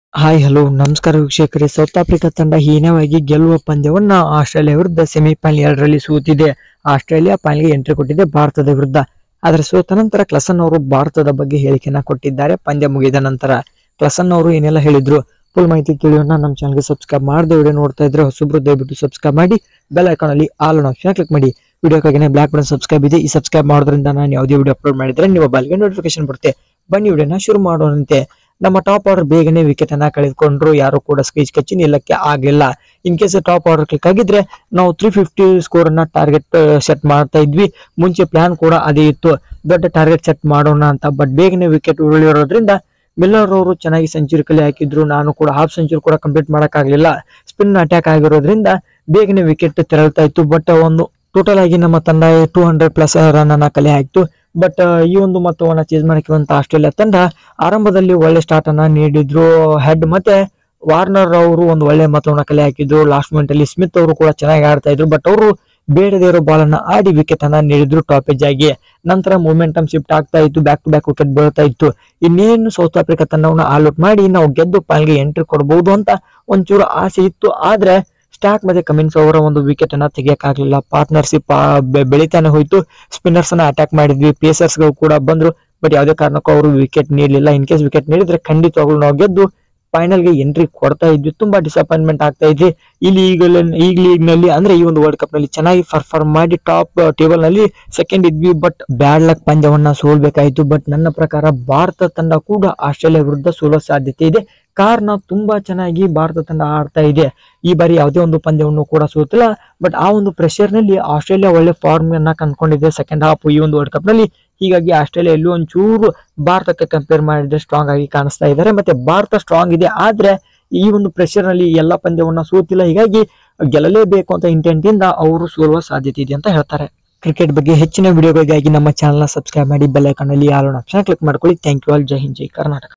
hi hello ನಮಸ್ಕಾರ ವೀಕ್ಷಕರೇ south Africa ತಂಡ ಹೀನವಾಗಿ ಗೆಲ್ಲುವ ಪಂದ್ಯವನ್ನ ಆಸ್ಟ್ರೇಲಿಯಾ ವಿರುದ್ಧ ಸೆಮಿಫೈನಲ್ ಎರಡರಲ್ಲಿ ಸೋತಿದೆ ಆಸ್ಟ್ರೇಲಿಯಾ ಫೈನಲ್ಗೆ ಎಂಟ್ರಿ ಕೊಟ್ಟಿದೆ ಭಾರತದ ವಿರುದ್ಧ ಆದರೆ ಸೋತ ನಂತರ ಕ್ಲಸನ್ ಅವರು ಭಾರತದ ಬಗ್ಗೆ ಹೇಳಿಕೆಯನ್ನ ಕೊಟ್ಟಿದ್ದಾರೆ ಪಂದ್ಯ ಮುಗಿದ ನಂತರ ಕ್ಲಸನ್ ಅವರು ಏನೆಲ್ಲ ಹೇಳಿದ್ರು ಫುಲ್ ಮಾಹಿತಿ ತಿಳಿಯೋಣ ನಮ್ಮ ಚಾನಲ್ಗೆ ಸಬ್ಸ್ಕ್ರೈಬ್ ಮಾಡದೆ ವಿಡಿಯೋ ನೋಡ್ತಾ ಇದ್ರೆ ಹೊಸಬ್ರು ದಯವಿಟ್ಟು ಸಬ್ಸ್ಕ್ರೈಬ್ ಮಾಡಿ ಬೆಲ್ ಐಕಾನ್ ಅಲ್ಲಿ ಆಲ್ ಆಪ್ಷನ್ ಕ್ಲಿಕ್ ಮಾಡಿ ವಿಡಿಯೋಕ್ಕಾಗಿ ಬ್ಲಾಕ್ ಬಟನ್ ಸಬ್ಸ್ಕ್ರೈಬ್ ಇದೆ ಈ ಸಬ್ಸ್ಕ್ರೈಬ್ ಮಾಡೋದ್ರಿಂದ ನಾನು ಯಾವುದೇ ವಿಡಿಯೋ ಅಪ್ಲೋಡ್ ಮಾಡಿದ್ರೆ ನಿಮ್ಮ ಮೊಬೈಲ್ಗೆ ನೋಟಿಫಿಕೇಶನ್ ಬರುತ್ತೆ ಬನ್ನಿ ವಿಡಿಯೋನ ಶುರು ಮಾಡೋಣಂತೆ ನಮ್ಮ ಟಾಪ್ ಆರ್ಡರ್ ಬೇಗನೆ ವಿಕೆಟ್ ಅನ್ನ ಕಳೆದುಕೊಂಡ್ರು ಯಾರು ಕೂಡ ಸ್ಕೀಚ್ ಕಚ್ಚಿ ನಿಲ್ಲಕ್ಕೆ ಆಗ್ಲಿಲ್ಲ in case top order click ಆಗಿದ್ರೆ ನಾವು ತ್ರೀ ಫಿಫ್ಟಿ ಸ್ಕೋರ್ ಅನ್ನ ಟಾರ್ಗೆಟ್ ಸೆಟ್ ಮಾಡ್ತಾ ಇದ್ವಿ ಮುಂಚೆ ಪ್ಲಾನ್ ಕೂಡ ಅದೇ ಇತ್ತು ದೊಡ್ಡ ಟಾರ್ಗೆಟ್ ಸೆಟ್ ಮಾಡೋಣ ಅಂತ ಬಟ್ ಬೇಗನೆ ವಿಕೆಟ್ ಉರುಳಿರೋದ್ರಿಂದ ಮಿಲ್ಲರ್ ಅವರು ಚೆನ್ನಾಗಿ ಸೆಂಚುರಿ ಕಲೆ ಹಾಕಿದ್ರು ನಾನು ಕೂಡ ಹಾಫ್ ಸೆಂಚುರಿ ಕೂಡ ಕಂಪ್ಲೀಟ್ ಮಾಡಕ್ಕಾಗ್ಲಿಲ್ಲ ಸ್ಪಿನ್ ಅಟ್ಯಾಕ್ ಆಗಿರೋದ್ರಿಂದ ಬೇಗನೆ ವಿಕೆಟ್ ತೆರಳ್ತಾ ಇತ್ತು ಬಟ್ ಒಂದು ಟೋಟಲ್ ಆಗಿ ನಮ್ಮ ತಂಡ ಟೂ ಹಂಡ್ರೆಡ್ ಪ್ಲಸ್ ರನ್ ಅನ್ನ ಕಲೆ ಹಾಕ್ತು ಬಟ್ ಈ ಒಂದು ಮೊತ್ತವನ್ನ ಚೇಂಜ್ ಮಾಡಿರುವಂತ ಆಸ್ಟ್ರೇಲಿಯಾ ತಂಡ ಆರಂಭದಲ್ಲಿ ಒಳ್ಳೆ ಸ್ಟಾರ್ಟ್ ಅನ್ನ ನೀಡಿದ್ರು ಹೆಡ್ ಮತ್ತೆ ವಾರ್ನರ್ ಅವರು ಒಂದು ಒಳ್ಳೆ ಮೊತ್ತವನ್ನ ಕಲೆ ಹಾಕಿದ್ರು ಲಾಸ್ಟ್ ಮೂಮೆಂಟ್ ಅಲ್ಲಿ ಸ್ಮಿತ್ ಅವರು ಕೂಡ ಚೆನ್ನಾಗಿ ಆಡ್ತಾ ಇದ್ರು ಬಟ್ ಅವರು ಬೇಡದೇ ಇರೋ ಬಾಲ್ ಅನ್ನ ಆಡಿ ವಿಕೆಟ್ ಅನ್ನ ನೀಡಿದ್ರು ಟಾಪೇಜ್ ಆಗಿ ನಂತರ ಮೊಮೆಂಟಮ್ ಶಿಫ್ಟ್ ಆಗ್ತಾ ಇತ್ತು ಬ್ಯಾಕ್ ಟು ಬ್ಯಾಕ್ ವಿಕೆಟ್ ಬೀಳ್ತಾ ಇತ್ತು ಇನ್ನೇನು ಸೌತ್ ಆಫ್ರಿಕಾ ತಂಡವನ್ನ ಆಲ್ಔಟ್ ಮಾಡಿ ನಾವು ಗೆದ್ದು ಪಾಲ್ಗೆ ಎಂಟ್ರಿ ಕೊಡಬಹುದು ಅಂತ ಒಂಚೂರು ಆಸೆ ಇತ್ತು ಆದ್ರೆ ಸ್ಟಾಕ್ ಮತ್ತೆ ಕಮಿನ್ಸ್ ಅವರ ಒಂದು ವಿಕೆಟ್ ಅನ್ನ ತೆಗಿಯಕ್ಕಾಗ್ಲಿಲ್ಲ ಪಾರ್ಟ್ನರ್ಶಿಪ್ ಬೆಳಿತಾನೆ ಹೋಯ್ತು ಸ್ಪಿನ್ನರ್ಸ್ ಅನ್ನ ಅಟ್ಯಾಕ್ ಮಾಡಿದ್ವಿ ಪೇಸರ್ಸ್ ಗಳು ಕೂಡ ಬಂದ್ರು ಬಟ್ ಯಾವುದೇ ಕಾರಣಕ್ಕೂ ಅವರು ವಿಕೆಟ್ ನೀಡಲಿಲ್ಲ ಇನ್ ಕೇಸ್ ವಿಕೆಟ್ ನೀಡಿದ್ರೆ ಖಂಡಿತವಾಗ್ಲೂ ನಾವು ಗೆದ್ದು ಫೈನಲ್ ಗೆ ಎಂಟ್ರಿ ಕೊಡ್ತಾ ಇದ್ವಿ ತುಂಬಾ ಡಿಸಪಾಯಿಂಟ್ಮೆಂಟ್ ಆಗ್ತಾ ಇದ್ವಿ ಇಲ್ಲಿ ಈಗ ಈಗ ಲೀಗ್ ನಲ್ಲಿ ಅಂದ್ರೆ ಈ ಒಂದು ವರ್ಲ್ಡ್ ಕಪ್ ನಲ್ಲಿ ಚೆನ್ನಾಗಿ ಪರ್ಫಾರ್ಮ್ ಮಾಡಿ ಟಾಪ್ ಟೇಬಲ್ ನಲ್ಲಿ ಸೆಕೆಂಡ್ ಇದ್ವಿ ಬಟ್ ಬ್ಯಾಡ್ ಲಕ್ ಪಂದ್ಯವನ್ನ ಸೋಲ್ಬೇಕಾಯ್ತು ಬಟ್ ನನ್ನ ಪ್ರಕಾರ ಭಾರತ ತಂಡ ಕೂಡ ಆಸ್ಟ್ರೇಲಿಯಾ ವಿರುದ್ಧ ಸೋಲೋ ಸಾಧ್ಯತೆ ಇದೆ ಕಾರಣ ತುಂಬಾ ಚೆನ್ನಾಗಿ ಭಾರತ ತಂಡ ಆಡ್ತಾ ಇದೆ ಈ ಬಾರಿ ಯಾವುದೇ ಒಂದು ಪಂದ್ಯವನ್ನು ಕೂಡ ಸೋತಿಲ್ಲ ಬಟ್ ಆ ಒಂದು ಪ್ರೆಷರ್ ನಲ್ಲಿ ಆಸ್ಟ್ರೇಲಿಯಾ ಒಳ್ಳೆ ಫಾರ್ಮ್ ಅನ್ನ ಕಂಡ್ಕೊಂಡಿದೆ ಸೆಕೆಂಡ್ ಹಾಫ್ ಈ ಒಂದು ವರ್ಲ್ಡ್ ಕಪ್ ನಲ್ಲಿ ಹೀಗಾಗಿ ಆಸ್ಟ್ರೇಲಿಯಾ ಎಲ್ಲೂ ಒಂಚೂರು ಭಾರತಕ್ಕೆ ಕಂಪೇರ್ ಮಾಡಿದ್ರೆ ಸ್ಟ್ರಾಂಗ್ ಆಗಿ ಕಾಣಿಸ್ತಾ ಇದ್ದಾರೆ ಮತ್ತೆ ಭಾರತ ಸ್ಟ್ರಾಂಗ್ ಇದೆ ಆದ್ರೆ ಈ ಒಂದು ಪ್ರೆಷರ್ ನಲ್ಲಿ ಎಲ್ಲ ಪಂದ್ಯವನ್ನ ಸೋತಿಲ್ಲ ಹೀಗಾಗಿ ಗೆಲ್ಲಲೇಬೇಕು ಅಂತ ಇಂಟೆಂಟ್ ಇಂದ ಅವರು ಸೋಲುವ ಸಾಧ್ಯತೆ ಇದೆ ಅಂತ ಹೇಳ್ತಾರೆ ಕ್ರಿಕೆಟ್ ಬಗ್ಗೆ ಹೆಚ್ಚಿನ ವಿಡಿಯೋಗಳಿಗಾಗಿ ನಮ್ಮ ಚಾನಲ್ ಸಬ್ಸ್ಕ್ರೈಬ್ ಮಾಡಿ ಬೆಲ್ ಐಕಾನ್ ಅಲ್ಲಿ ಆಲ್ ಆಪ್ಷನ್ ಕ್ಲಿಕ್ ಮಾಡ್ಕೊಳ್ಳಿ thank you all Jai Hind Jai Karnataka